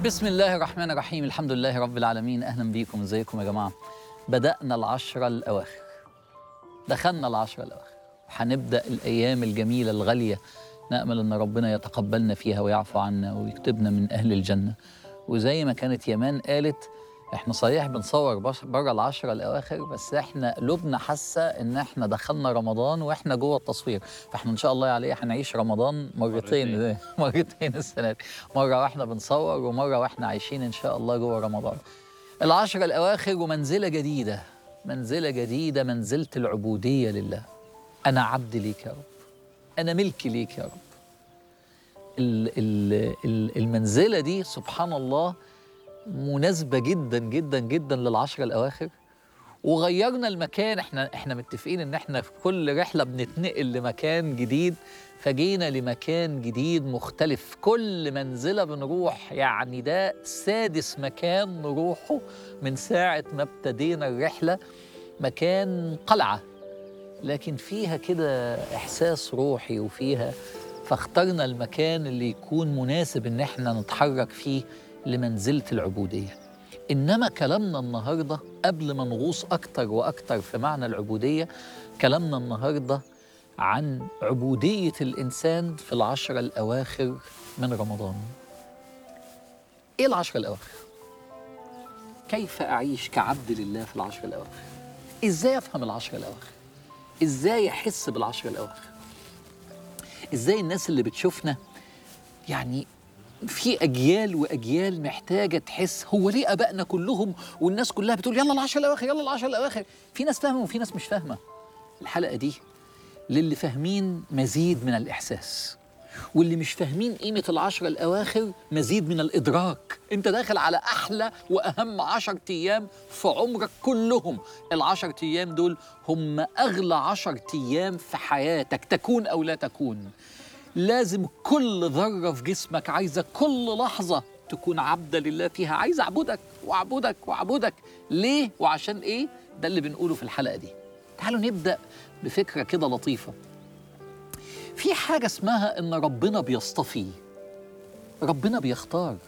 بسم الله الرحمن الرحيم الحمد لله رب العالمين اهلا بيكم ازيكم يا جماعه بدانا العشره الاواخر دخلنا العشره الاواخر هنبدا الايام الجميله الغاليه نامل ان ربنا يتقبلنا فيها ويعفو عنا ويكتبنا من اهل الجنه وزي ما كانت يمان قالت احنا صحيح بنصور بره العشرة الاواخر بس احنا قلوبنا حاسه ان احنا دخلنا رمضان واحنا جوه التصوير فاحنا ان شاء الله عليه هنعيش رمضان مرتين مرتين السنه دي مره واحنا بنصور ومره واحنا عايشين ان شاء الله جوه رمضان العشرة الاواخر ومنزله جديده منزله جديده منزله العبوديه لله انا عبد ليك يا رب انا ملك ليك يا رب ال- ال- ال- المنزله دي سبحان الله مناسبة جدا جدا جدا للعشرة الأواخر وغيرنا المكان احنا احنا متفقين ان احنا في كل رحلة بنتنقل لمكان جديد فجينا لمكان جديد مختلف كل منزلة بنروح يعني ده سادس مكان نروحه من ساعة ما ابتدينا الرحلة مكان قلعة لكن فيها كده إحساس روحي وفيها فاخترنا المكان اللي يكون مناسب ان احنا نتحرك فيه لمنزلة العبودية إنما كلامنا النهاردة قبل ما نغوص أكتر وأكتر في معنى العبودية كلامنا النهاردة عن عبودية الإنسان في العشرة الأواخر من رمضان إيه العشرة الأواخر؟ كيف أعيش كعبد لله في العشرة الأواخر؟ إزاي أفهم العشرة الأواخر؟ إزاي أحس بالعشرة الأواخر؟ إزاي الناس اللي بتشوفنا يعني في اجيال واجيال محتاجه تحس هو ليه ابائنا كلهم والناس كلها بتقول يلا العشر الاواخر يلا العشر الاواخر في ناس فاهمه وفي ناس مش فاهمه الحلقه دي للي فاهمين مزيد من الاحساس واللي مش فاهمين قيمة العشرة الأواخر مزيد من الإدراك أنت داخل على أحلى وأهم عشر أيام في عمرك كلهم العشر أيام دول هم أغلى عشر أيام في حياتك تكون أو لا تكون لازم كل ذرة في جسمك عايزة كل لحظة تكون عبدة لله فيها عايز أعبدك وأعبدك وأعبدك ليه وعشان إيه ده اللي بنقوله في الحلقة دي تعالوا نبدأ بفكرة كده لطيفة في حاجة اسمها إن ربنا بيصطفي ربنا بيختار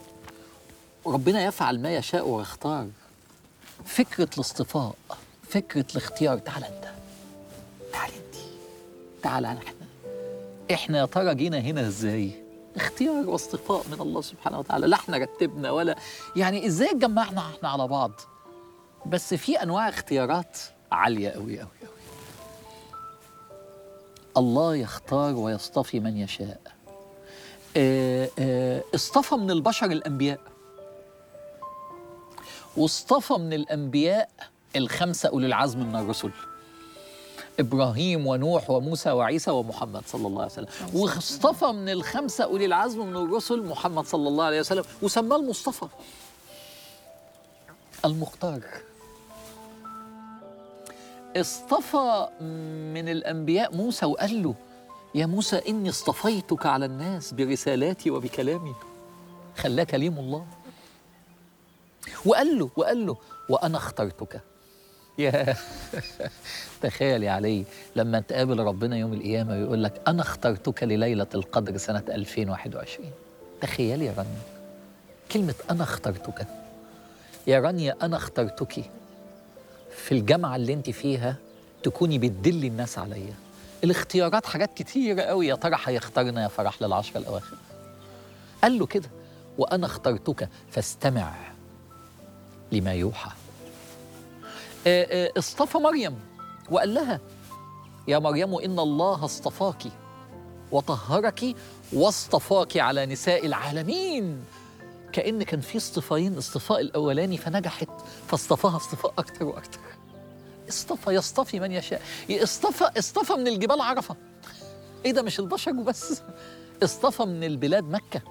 ربنا يفعل ما يشاء ويختار فكرة الاصطفاء فكرة الاختيار تعال أنت تعال أنت تعال احنا احنا يا ترى جينا هنا ازاي؟ اختيار واصطفاء من الله سبحانه وتعالى لا احنا رتبنا ولا يعني ازاي اتجمعنا احنا على بعض بس في انواع اختيارات عاليه قوي قوي قوي الله يختار ويصطفي من يشاء اه اه اصطفى من البشر الانبياء واصطفى من الانبياء الخمسه اولي العزم من الرسل ابراهيم ونوح وموسى وعيسى ومحمد صلى الله عليه وسلم واصطفى من الخمسه اولي العزم من الرسل محمد صلى الله عليه وسلم وسماه المصطفى المختار اصطفى من الانبياء موسى وقال له يا موسى اني اصطفيتك على الناس برسالاتي وبكلامي خلاه كليم الله وقال له وقال له وانا اخترتك يا تخيل يا علي لما تقابل ربنا يوم القيامة ويقول لك أنا اخترتك لليلة القدر سنة 2021 تخيل يا رانيا كلمة أنا اخترتك يا رانيا أنا اخترتك في الجامعة اللي أنت فيها تكوني بتدلي الناس عليا الاختيارات حاجات كتيرة قوي يا ترى هيختارنا يا فرح للعشرة الأواخر قال له كده وأنا اخترتك فاستمع لما يوحى اصطفى مريم وقال لها يا مريم ان الله اصطفاك وطهرك واصطفاك على نساء العالمين كان كان في اصطفاين اصطفاء الاولاني فنجحت فاصطفاها اصطفاء اكتر واكتر اصطفى يصطفي من يشاء اصطفى اصطفى من الجبال عرفه ايه ده مش البشر وبس اصطفى من البلاد مكه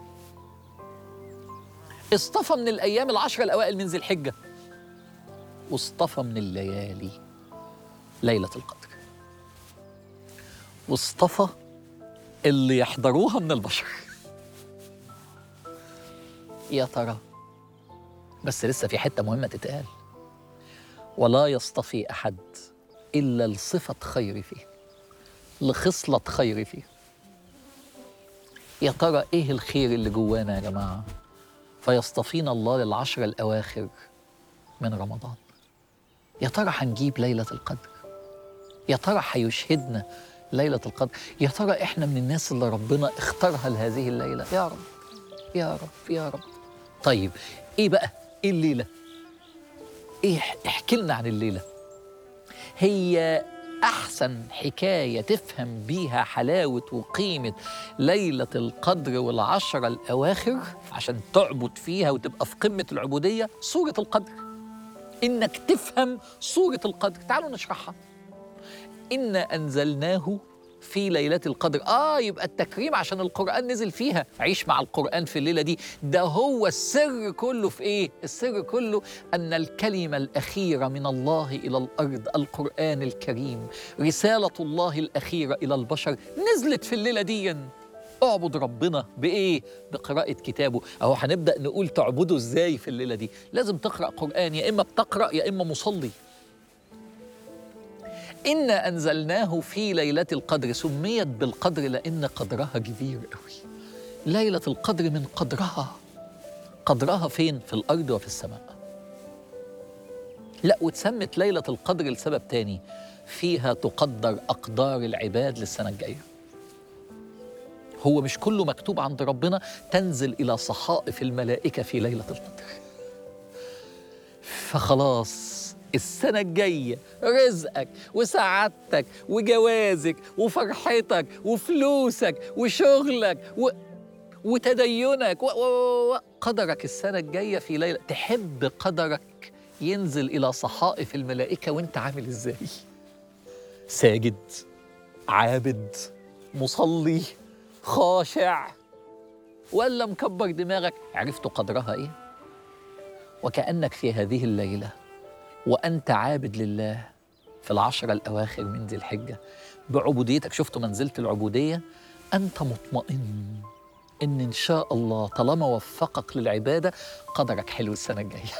اصطفى من الايام العشر الاوائل من ذي الحجه واصطفى من الليالي ليلة القدر واصطفى اللي يحضروها من البشر يا ترى بس لسه في حتة مهمة تتقال ولا يصطفي أحد إلا لصفة خير فيه لخصلة خير فيه يا ترى إيه الخير اللي جوانا يا جماعة فيصطفينا الله للعشر الأواخر من رمضان يا ترى هنجيب ليلة القدر يا ترى هيشهدنا ليلة القدر يا ترى إحنا من الناس اللي ربنا اختارها لهذه الليلة يا رب يا رب يا رب طيب إيه بقى إيه الليلة إيه احكي لنا عن الليلة هي أحسن حكاية تفهم بيها حلاوة وقيمة ليلة القدر والعشرة الأواخر عشان تعبد فيها وتبقى في قمة العبودية سورة القدر إنك تفهم سورة القدر تعالوا نشرحها إنا أنزلناه في ليلة القدر آه يبقى التكريم عشان القرآن نزل فيها عيش مع القرآن في الليلة دي ده هو السر كله في إيه؟ السر كله أن الكلمة الأخيرة من الله إلى الأرض القرآن الكريم رسالة الله الأخيرة إلى البشر نزلت في الليلة دي اعبد ربنا بإيه؟ بقراءة كتابه أهو هنبدأ نقول تعبده إزاي في الليلة دي لازم تقرأ قرآن يا إما بتقرأ يا إما مصلي إنا أنزلناه في ليلة القدر سميت بالقدر لأن قدرها كبير قوي ليلة القدر من قدرها قدرها فين؟ في الأرض وفي السماء لا واتسمت ليلة القدر لسبب تاني فيها تقدر أقدار العباد للسنة الجاية هو مش كله مكتوب عند ربنا تنزل إلى صحائف الملائكة في ليلة القدر فخلاص السنة الجاية رزقك وسعادتك وجوازك وفرحتك وفلوسك وشغلك و... وتدينك و... و... و... قدرك السنة الجاية في ليلة تحب قدرك ينزل إلى صحائف الملائكة وانت عامل ازاي ساجد عابد مصلي خاشع ولا مكبر دماغك عرفت قدرها ايه وكأنك في هذه الليلة وأنت عابد لله في العشرة الأواخر من ذي الحجة بعبوديتك شفتوا منزلة العبودية أنت مطمئن إن إن شاء الله طالما وفقك للعبادة قدرك حلو السنة الجاية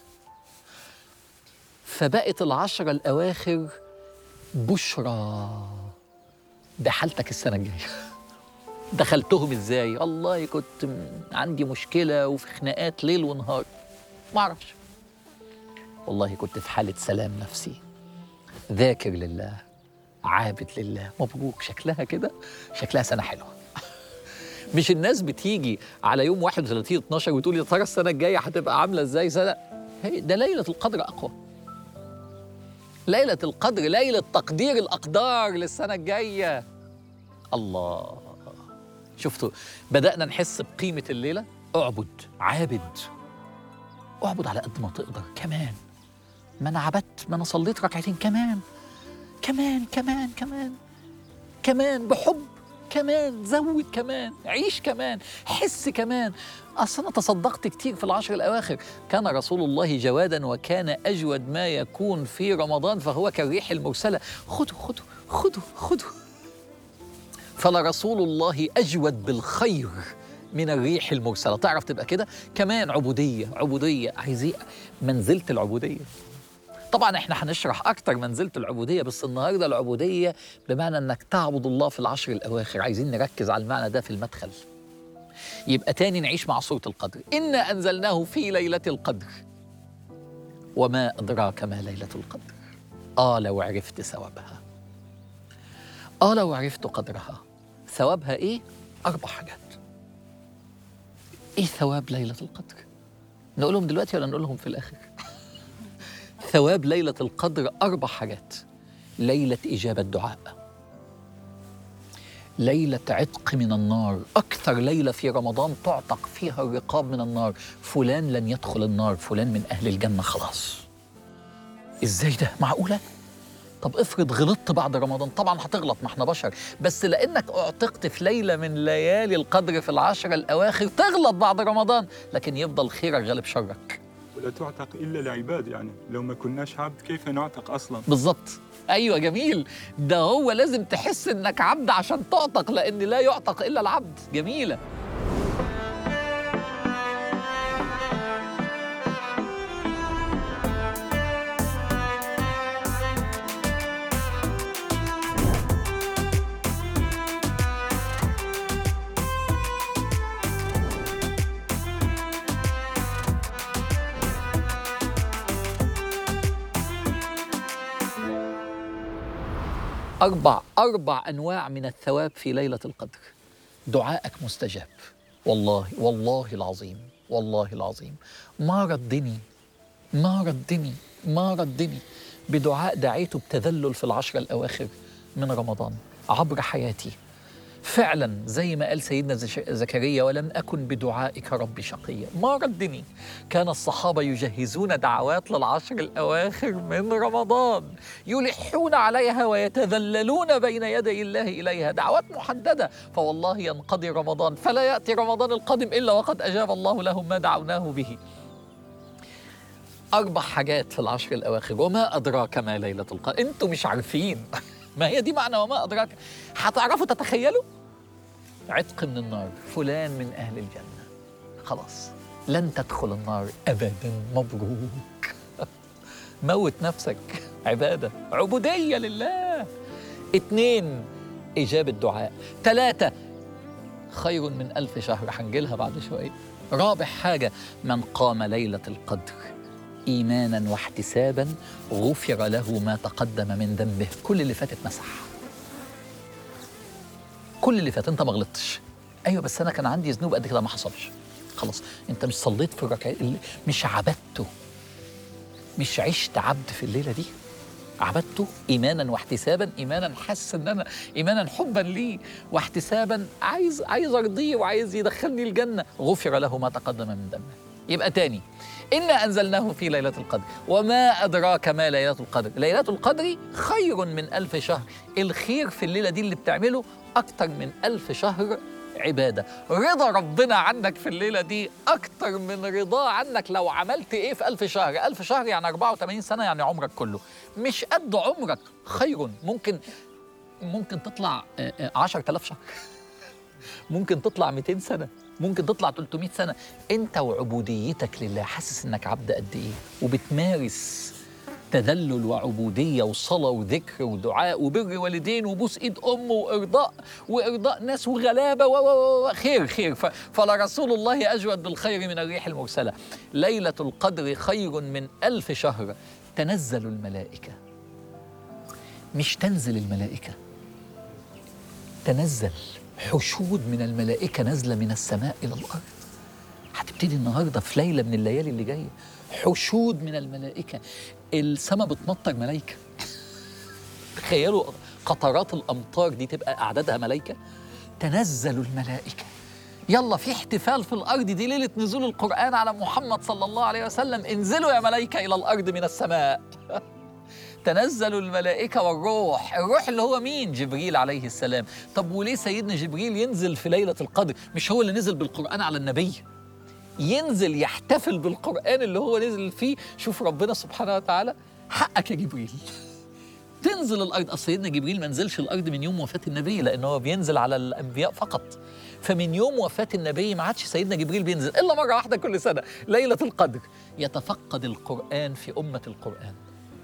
فبقت العشرة الأواخر بشرى بحالتك السنة الجاية دخلتهم ازاي والله كنت عندي مشكلة وفي خناقات ليل ونهار ما اعرفش والله كنت في حالة سلام نفسي ذاكر لله عابد لله مبروك شكلها كده شكلها سنة حلوة مش الناس بتيجي على يوم 31 12 وتقول يا ترى السنة الجاية هتبقى عاملة ازاي سنة هي ده ليلة القدر أقوى ليلة القدر ليلة تقدير الأقدار للسنة الجاية الله شفتوا بدأنا نحس بقيمة الليلة اعبد عابد اعبد على قد ما تقدر كمان ما انا عبدت ما انا صليت ركعتين كمان كمان كمان كمان كمان بحب كمان زود كمان عيش كمان حس كمان اصل انا تصدقت كتير في العشر الاواخر كان رسول الله جوادا وكان اجود ما يكون في رمضان فهو كالريح المرسله خذوا خذوا خذوا خذوا فلرسول الله اجود بالخير من الريح المرسله تعرف تبقى كده كمان عبوديه عبوديه عايزين منزله العبوديه طبعا احنا هنشرح اكتر منزله العبوديه بس النهارده العبوديه بمعنى انك تعبد الله في العشر الاواخر عايزين نركز على المعنى ده في المدخل يبقى تاني نعيش مع سوره القدر انا انزلناه في ليله القدر وما ادراك ما ليله القدر اه لو عرفت ثوابها اه لو عرفت قدرها ثوابها ايه اربع حاجات ايه ثواب ليله القدر نقولهم دلوقتي ولا نقولهم في الاخر ثواب ليله القدر اربع حاجات ليله اجابه دعاء ليله عتق من النار اكثر ليله في رمضان تعتق فيها الرقاب من النار فلان لن يدخل النار فلان من اهل الجنه خلاص ازاي ده معقوله طب افرض غلطت بعد رمضان طبعا هتغلط ما احنا بشر بس لانك اعتقت في ليله من ليالي القدر في العشر الاواخر تغلط بعد رمضان لكن يفضل خيرك غالب شرك ولا تعتق الا العباد يعني لو ما كناش عبد كيف نعتق اصلا بالظبط ايوه جميل ده هو لازم تحس انك عبد عشان تعتق لان لا يعتق الا العبد جميله أربع أربع أنواع من الثواب في ليلة القدر دعائك مستجاب والله والله العظيم والله العظيم ما ردني ما ردني ما ردني بدعاء دعيته بتذلل في العشر الأواخر من رمضان عبر حياتي فعلا زي ما قال سيدنا زش- زكريا ولم أكن بدعائك ربي شقيا ما ردني كان الصحابة يجهزون دعوات للعشر الأواخر من رمضان يلحون عليها ويتذللون بين يدي الله إليها دعوات محددة فوالله ينقضي رمضان فلا يأتي رمضان القادم إلا وقد أجاب الله لهم ما دعوناه به أربع حاجات في العشر الأواخر وما أدراك ما ليلة القدر أنتوا مش عارفين ما هي دي معنى وما أدراك هتعرفوا تتخيلوا عتق من النار فلان من أهل الجنة خلاص لن تدخل النار أبدا مبروك موت نفسك عبادة عبودية لله اتنين إجابة دعاء ثلاثة خير من ألف شهر هنجيلها بعد شوية رابع حاجة من قام ليلة القدر إيمانا واحتسابا غفر له ما تقدم من ذنبه كل اللي فات اتمسح كل اللي فات انت ما غلطتش ايوه بس انا كان عندي ذنوب قد كده ما حصلش خلاص انت مش صليت في الركعه اللي- مش عبدته مش عشت عبد في الليله دي عبدته ايمانا واحتسابا ايمانا حاسس ان انا ايمانا حبا ليه واحتسابا عايز عايز ارضيه وعايز يدخلني الجنه غفر له ما تقدم من ذنبه يبقى تاني إنا أنزلناه في ليلة القدر وما أدراك ما ليلة القدر ليلة القدر خير من ألف شهر الخير في الليلة دي اللي بتعمله أكتر من ألف شهر عبادة رضا ربنا عنك في الليلة دي أكتر من رضاه عنك لو عملت إيه في ألف شهر ألف شهر يعني 84 سنة يعني عمرك كله مش قد عمرك خير ممكن ممكن تطلع آه، آه، 10000 شهر ممكن تطلع 200 سنة ممكن تطلع 300 سنة انت وعبوديتك لله حاسس انك عبد قد ايه وبتمارس تذلل وعبودية وصلاة وذكر ودعاء وبر والدين وبوس ايد ام وارضاء وارضاء ناس وغلابة و و و خير خير ف- فلرسول الله اجود بالخير من الريح المرسلة ليلة القدر خير من ألف شهر تنزل الملائكة مش تنزل الملائكة تنزل حشود من الملائكة نازلة من السماء إلى الأرض هتبتدي النهاردة في ليلة من الليالي اللي جاية حشود من الملائكة السماء بتمطر ملائكة تخيلوا قطرات الأمطار دي تبقى أعدادها ملائكة تنزل الملائكة يلا في احتفال في الأرض دي ليلة نزول القرآن على محمد صلى الله عليه وسلم انزلوا يا ملائكة إلى الأرض من السماء تنزل الملائكة والروح الروح اللي هو مين جبريل عليه السلام طب وليه سيدنا جبريل ينزل في ليلة القدر مش هو اللي نزل بالقرآن على النبي ينزل يحتفل بالقرآن اللي هو نزل فيه شوف ربنا سبحانه وتعالى حقك يا جبريل تنزل الارض اصل سيدنا جبريل ما نزلش الارض من يوم وفاه النبي لان هو بينزل على الانبياء فقط فمن يوم وفاه النبي ما عادش سيدنا جبريل بينزل الا مره واحده كل سنه ليله القدر يتفقد القران في امه القران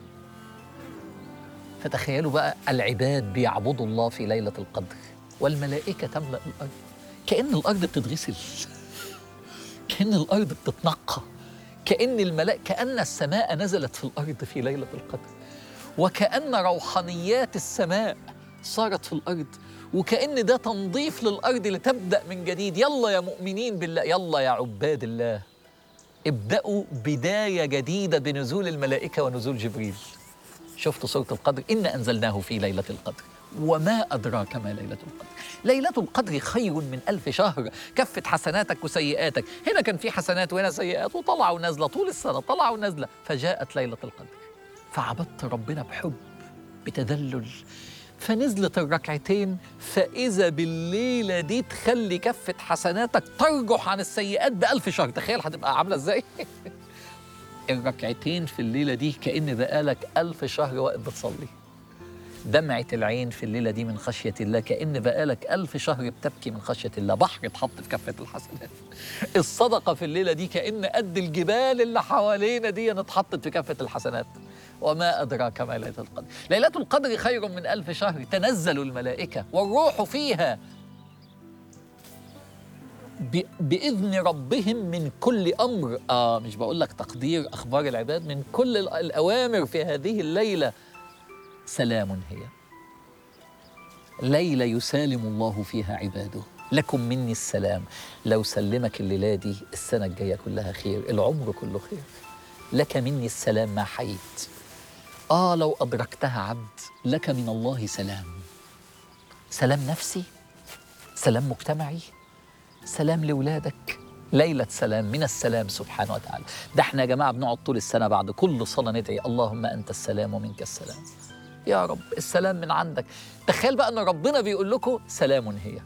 فتخيلوا بقى العباد بيعبدوا الله في ليله القدر والملائكه تملا الارض كان الارض بتتغسل كان الارض بتتنقى كان الملائكه كان السماء نزلت في الارض في ليله القدر وكأن روحانيات السماء صارت في الأرض وكأن ده تنظيف للأرض لتبدأ من جديد يلا يا مؤمنين بالله يلا يا عباد الله ابدأوا بداية جديدة بنزول الملائكة ونزول جبريل شفتوا سورة القدر إنا أنزلناه في ليلة القدر وما أدراك ما ليلة القدر ليلة القدر خير من ألف شهر كفت حسناتك وسيئاتك هنا كان في حسنات وهنا سيئات وطلع ونازلة طول السنة طلع ونازلة فجاءت ليلة القدر فعبدت ربنا بحب بتذلل فنزلت الركعتين فإذا بالليلة دي تخلي كفة حسناتك ترجح عن السيئات بألف شهر تخيل هتبقى عاملة إزاي الركعتين في الليلة دي كأن بقالك ألف شهر واقف بتصلي دمعة العين في الليلة دي من خشية الله كأن بقالك ألف شهر بتبكي من خشية الله بحر اتحط في كفة الحسنات الصدقة في الليلة دي كأن قد الجبال اللي حوالينا دي اتحطت في كفة الحسنات وما أدراك ما ليلة القدر ليلة القدر خير من ألف شهر تنزل الملائكة والروح فيها ب- بإذن ربهم من كل أمر آه مش بقول لك تقدير أخبار العباد من كل ال- الأوامر في هذه الليلة سلام هي ليلة يسالم الله فيها عباده لكم مني السلام لو سلمك الليلة دي السنة الجاية كلها خير العمر كله خير لك مني السلام ما حييت آه لو أدركتها عبد لك من الله سلام سلام نفسي سلام مجتمعي سلام لولادك ليلة سلام من السلام سبحانه وتعالى ده احنا يا جماعة بنقعد طول السنة بعد كل صلاة ندعي اللهم أنت السلام ومنك السلام يا رب السلام من عندك تخيل بقى أن ربنا بيقول لكم سلام هي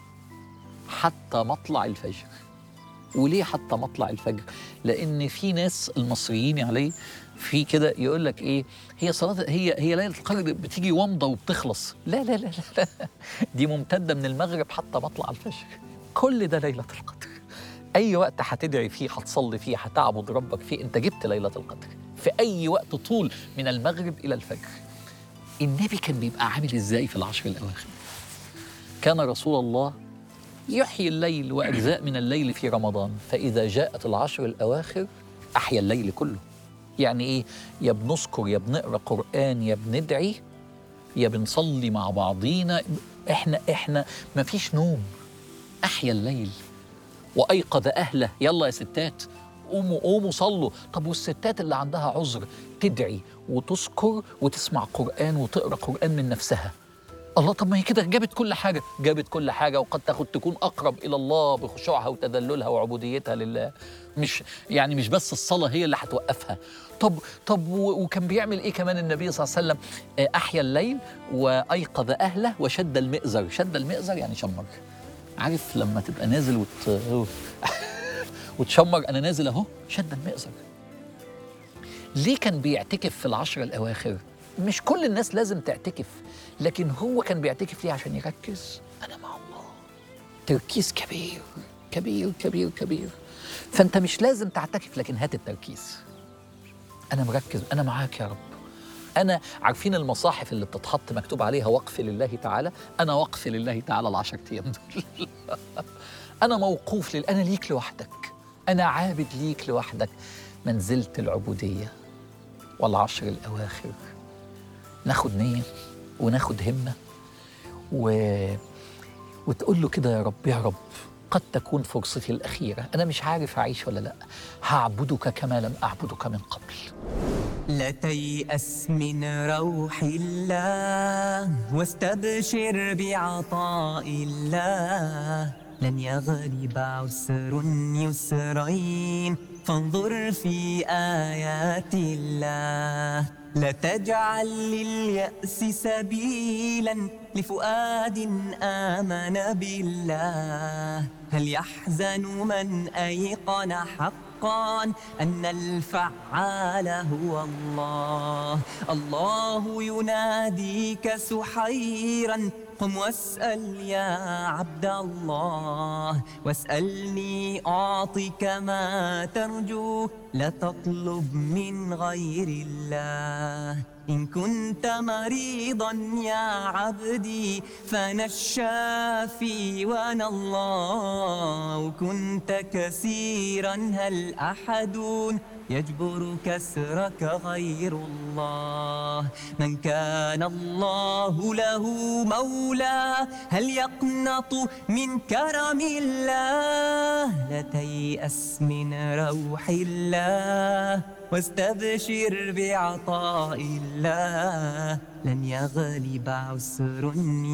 حتى مطلع الفجر وليه حتى مطلع الفجر لأن في ناس المصريين عليه في كده يقول لك ايه هي صلاه هي هي ليله القدر بتيجي ومضه وبتخلص لا لا لا لا, لا. دي ممتده من المغرب حتى مطلع الفجر كل ده ليله القدر اي وقت هتدعي فيه هتصلي فيه هتعبد ربك فيه انت جبت ليله القدر في اي وقت طول من المغرب الى الفجر النبي كان بيبقى عامل ازاي في العشر الاواخر كان رسول الله يحيي الليل واجزاء من الليل في رمضان فاذا جاءت العشر الاواخر احيا الليل كله يعني ايه يا بنذكر يا بنقرا قران يا بندعي يا بنصلي مع بعضينا احنا احنا ما فيش نوم احيا الليل وايقظ اهله يلا يا ستات قوموا قوموا صلوا طب والستات اللي عندها عذر تدعي وتذكر وتسمع قران وتقرا قران من نفسها الله طب ما هي كده جابت كل حاجه جابت كل حاجه وقد تاخد تكون اقرب الى الله بخشوعها وتذللها وعبوديتها لله مش يعني مش بس الصلاه هي اللي هتوقفها طب طب و- وكان بيعمل ايه كمان النبي صلى الله عليه وسلم آه، احيا الليل وايقظ اهله وشد المئزر شد المئزر يعني شمر عارف لما تبقى نازل وت... وتشمر انا نازل اهو شد المئزر ليه كان بيعتكف في العشر الاواخر مش كل الناس لازم تعتكف لكن هو كان بيعتكف ليه عشان يركز انا مع الله تركيز كبير كبير كبير كبير فانت مش لازم تعتكف لكن هات التركيز انا مركز انا معاك يا رب انا عارفين المصاحف اللي بتتحط مكتوب عليها وقف لله تعالى انا وقف لله تعالى العشر ايام دول انا موقوف لل... انا ليك لوحدك انا عابد ليك لوحدك منزله العبوديه والعشر الاواخر ناخد نيه وناخد همه و... وتقول له كده يا رب يا رب قد تكون فرصتي الأخيرة أنا مش عارف أعيش ولا لأ هعبدك كما لم أعبدك من قبل لا تيأس من روح الله واستبشر بعطاء الله لن يغلب عسر يسرين فانظر في آيات الله لا تجعل لليأس سبيلا لفؤاد آمن بالله هل يحزن من أيقن حقا أن الفعال هو الله الله يناديك سحيرا قم واسأل يا عبد الله واسألني أعطك ما ترجو لا تطلب من غير الله إن كنت مريضا يا عبدي فأنا الشافي وأنا الله وكنت كثيرا هل أحد يجبر كسرك غير الله من كان الله له مولى هل يقنط من كرم الله لا تيأس من روح الله واستبشر بعطاء الله لن يغلب عسر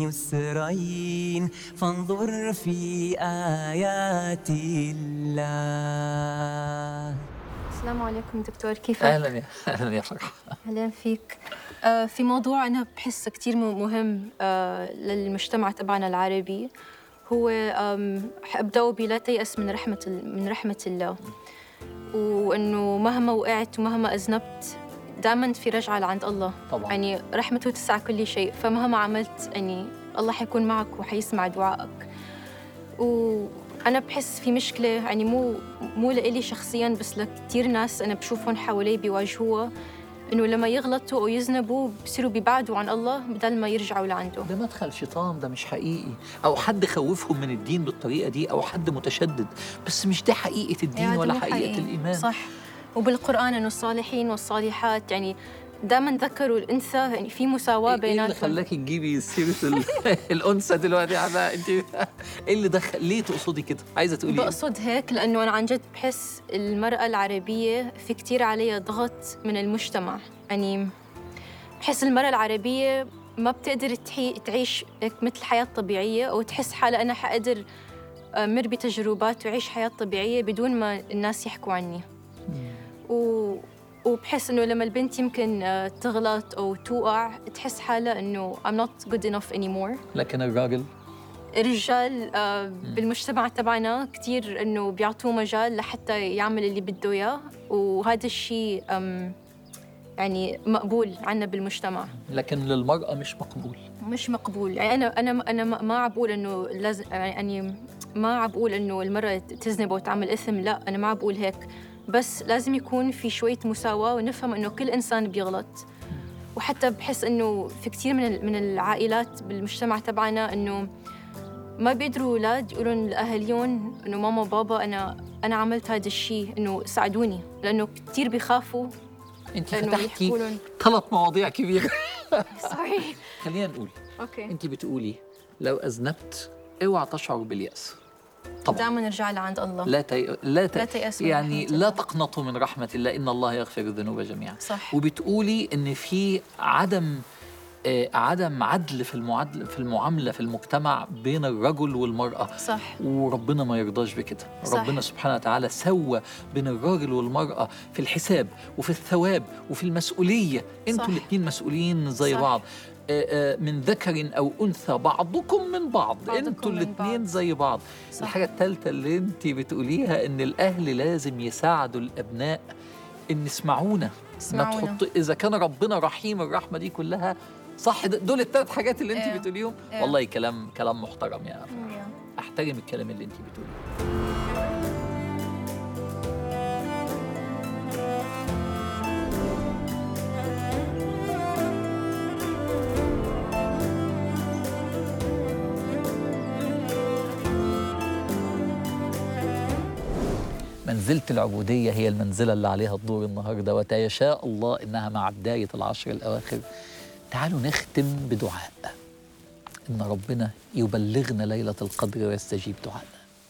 يسرين فانظر في آيات الله السلام عليكم دكتور كيفك؟ أهلا يا أهلا يا فرح أهلا فيك آه، في موضوع أنا بحسه كتير م- مهم آه، للمجتمع تبعنا العربي هو آم، أبدأ بلا تيأس من رحمة ال- من رحمة الله وإنه مهما وقعت ومهما أذنبت دائما في رجعة لعند الله طبعاً. يعني رحمته تسع كل شيء فمهما عملت يعني الله حيكون معك وحيسمع دعائك وأنا بحس في مشكلة يعني مو مو لإلي شخصياً بس لكتير ناس أنا بشوفهم حوالي بيواجهوها إنه لما يغلطوا أو يذنبوا بصيروا بيبعدوا عن الله بدل ما يرجعوا لعنده ده مدخل شيطان ده مش حقيقي أو حد خوفهم من الدين بالطريقة دي أو حد متشدد بس مش ده حقيقة الدين يعني ولا مو حقيقة حقيقي. الإيمان صح وبالقرآن إنه الصالحين والصالحات يعني دائما ذكروا الانثى يعني في مساواه ايه اللي بيناتهم خلاكي تجيبي سيره ال- الانثى دلوقتي على انت ايه اللي دخل ليه تقصدي كده عايزه تقولي ايه بقصد هيك لانه انا عن جد بحس المراه العربيه في كتير عليها ضغط من المجتمع يعني بحس المراه العربيه ما بتقدر تحي... تعيش هيك مثل حياه طبيعيه او تحس حالها انا حقدر مر بتجربات وعيش حياه طبيعيه بدون ما الناس يحكوا عني و... وبحس انه لما البنت يمكن آه، تغلط او توقع تحس حالها انه I'm not good enough anymore لكن الراجل الرجال آه، بالمجتمع تبعنا كثير انه بيعطوه مجال لحتى يعمل اللي بده اياه وهذا الشيء أم، يعني مقبول عنا بالمجتمع لكن للمراه مش مقبول مش مقبول يعني انا انا انا ما ما عم بقول انه لازم يعني ما عم بقول انه المراه تذنب وتعمل اثم لا انا ما عم بقول هيك بس لازم يكون في شويه مساواه ونفهم انه كل انسان بيغلط وحتى بحس انه في كثير من ال- من العائلات بالمجتمع تبعنا انه ما بيقدروا اولاد يقولوا لاهاليهم انه ماما وبابا انا انا عملت هذا الشيء انه ساعدوني لانه كثير بيخافوا انت انه فتحتي يحكوا لهم ثلاث مواضيع كبيره سوري خلينا نقول اوكي انت بتقولي لو اذنبت اوعى تشعر بالياس طبعا دائما نرجع لعند الله لا تي... لا, ت... لا تيأسوا من يعني رحمة لا الله. تقنطوا من رحمه الله ان الله يغفر الذنوب جميعا صح وبتقولي ان في عدم آه، عدم عدل في المعادله في المعامله في المجتمع بين الرجل والمراه صح وربنا ما يرضاش بكده صح. ربنا سبحانه وتعالى سوى بين الراجل والمرأة في الحساب وفي الثواب وفي المسؤولية انتوا صح. الاتنين مسؤولين زي صح. بعض آه، آه، من ذكر أو أنثى بعضكم من بعض بعضكم انتوا من الاتنين بعض. زي بعض صح. الحاجة الثالثة اللي انت بتقوليها ان الأهل لازم يساعدوا الأبناء ان يسمعونا ما اسمعونا. تحط إذا كان ربنا رحيم الرحمة دي كلها صح ده- دول الثلاث حاجات اللي انت إيه. بتقوليهم إيه. والله كلام كلام محترم يا احترم الكلام اللي انت بتقوليه منزلة العبودية هي المنزلة اللي عليها الدور النهاردة وتيشاء الله إنها مع بداية العشر الأواخر تعالوا نختم بدعاء إن ربنا يبلغنا ليلة القدر ويستجيب دعائنا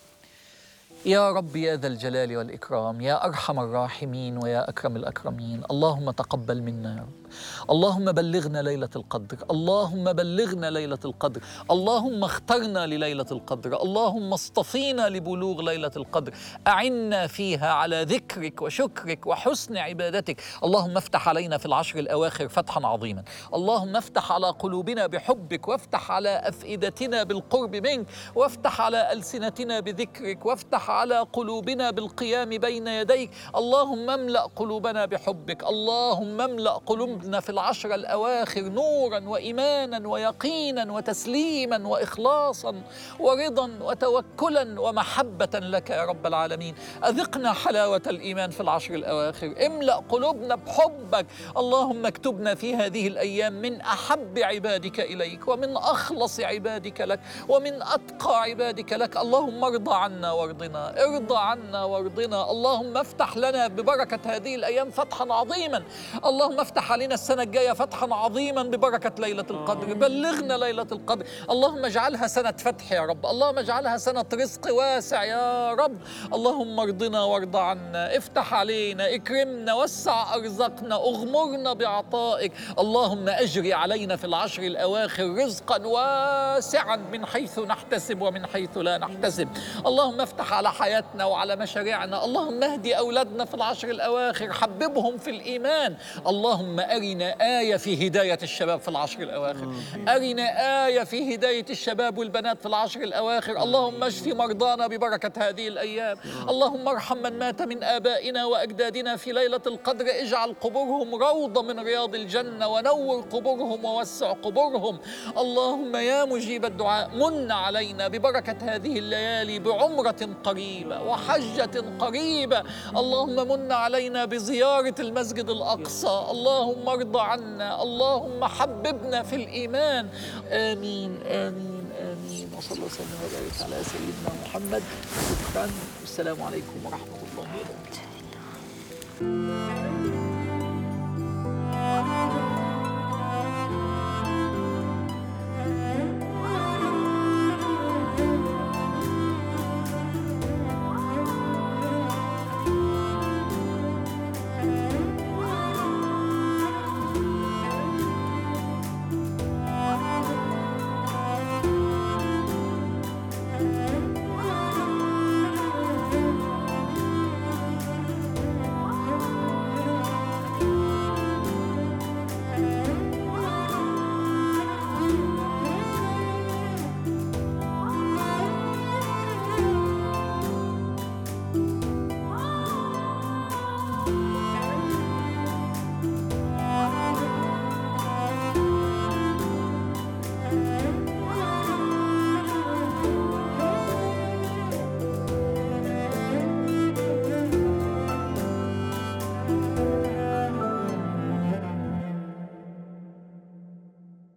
يا رب يا ذا الجلال والإكرام يا أرحم الراحمين ويا أكرم الأكرمين اللهم تقبل منا يا رب اللهم بلغنا ليلة القدر اللهم بلغنا ليلة القدر اللهم اخترنا لليلة القدر اللهم اصطفينا لبلوغ ليلة القدر أعنا فيها على ذكرك وشكرك وحسن عبادتك اللهم افتح علينا في العشر الأواخر فتحا عظيما اللهم افتح على قلوبنا بحبك وافتح على أفئدتنا بالقرب منك وافتح على ألسنتنا بذكرك وافتح على قلوبنا بالقيام بين يديك اللهم املأ قلوبنا بحبك اللهم املأ قلوبنا في العشر الأواخر نورا وإيمانا ويقينا وتسليما وإخلاصا ورضا وتوكلا ومحبة لك يا رب العالمين أذقنا حلاوة الإيمان في العشر الأواخر املأ قلوبنا بحبك اللهم اكتبنا في هذه الأيام من أحب عبادك إليك ومن أخلص عبادك لك ومن أتقى عبادك لك اللهم ارضى عنا وارضنا ارضى عنا وارضنا اللهم افتح لنا ببركة هذه الأيام فتحا عظيما اللهم افتح علينا السنة الجاية فتحا عظيما ببركة ليلة القدر بلغنا ليلة القدر اللهم اجعلها سنة فتح يا رب اللهم اجعلها سنة رزق واسع يا رب اللهم ارضنا وارض عنا افتح علينا اكرمنا وسع أرزقنا اغمرنا بعطائك اللهم أجري علينا في العشر الأواخر رزقا واسعا من حيث نحتسب ومن حيث لا نحتسب اللهم افتح على حياتنا وعلى مشاريعنا اللهم اهدي أولادنا في العشر الأواخر حببهم في الإيمان اللهم أرنا آية في هداية الشباب في العشر الأواخر أرنا آية في هداية الشباب والبنات في العشر الأواخر اللهم اشف مرضانا ببركة هذه الأيام اللهم ارحم من مات من آبائنا وأجدادنا في ليلة القدر اجعل قبورهم روضة من رياض الجنة ونور قبورهم ووسع قبورهم اللهم يا مجيب الدعاء من علينا ببركة هذه الليالي بعمرة قريبة وحجة قريبة اللهم من علينا بزيارة المسجد الأقصى اللهم ارضى عنا اللهم حببنا في الإيمان آمين آمين آمين وصلى الله وسلم وبارك على سيدنا محمد شكرا والسلام عليكم ورحمة الله وبركاته